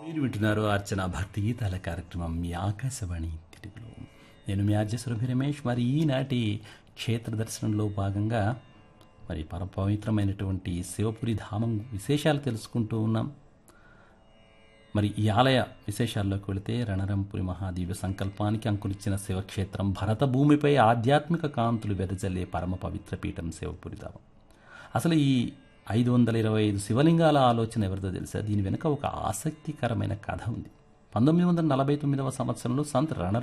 మీరు వింటున్నారు అర్చన భక్తి గీతాల కార్యక్రమం మీ ఆకాశవాణి తెలుగులో నేను మీ ఆర్జ సురభి రమేష్ మరి ఈనాటి క్షేత్ర దర్శనంలో భాగంగా మరి పర పవిత్రమైనటువంటి శివపురి ధామం విశేషాలు తెలుసుకుంటూ ఉన్నాం మరి ఈ ఆలయ విశేషాల్లోకి వెళితే రణరంపురి మహాదివ్య సంకల్పానికి అంకులిచ్చిన శివక్షేత్రం భరత భూమిపై ఆధ్యాత్మిక కాంతులు వెదజల్లే పరమ పవిత్ర పీఠం శివపురి ధామం అసలు ఈ ఐదు వందల ఇరవై ఐదు శివలింగాల ఆలోచన ఎవరిదో తెలుసా దీని వెనుక ఒక ఆసక్తికరమైన కథ ఉంది పంతొమ్మిది వందల నలభై తొమ్మిదవ సంవత్సరంలో సంత్ రణ